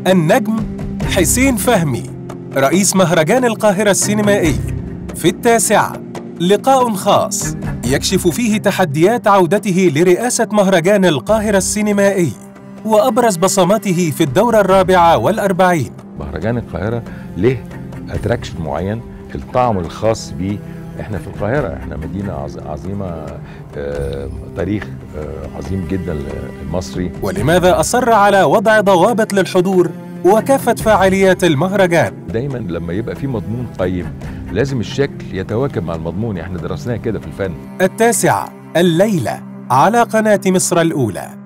النجم حسين فهمي رئيس مهرجان القاهرة السينمائي في التاسعة لقاء خاص يكشف فيه تحديات عودته لرئاسة مهرجان القاهرة السينمائي وأبرز بصماته في الدورة الرابعة والأربعين مهرجان القاهرة له اتراكشن معين الطعم الخاص بيه احنا في القاهرة احنا مدينة عظ- عظيمة آه، تاريخ آه، عظيم جدا المصري ولماذا أصر على وضع ضوابط للحضور وكافة فعاليات المهرجان دايما لما يبقى في مضمون قيم لازم الشكل يتواكب مع المضمون احنا درسناها كده في الفن التاسعة الليلة على قناة مصر الأولى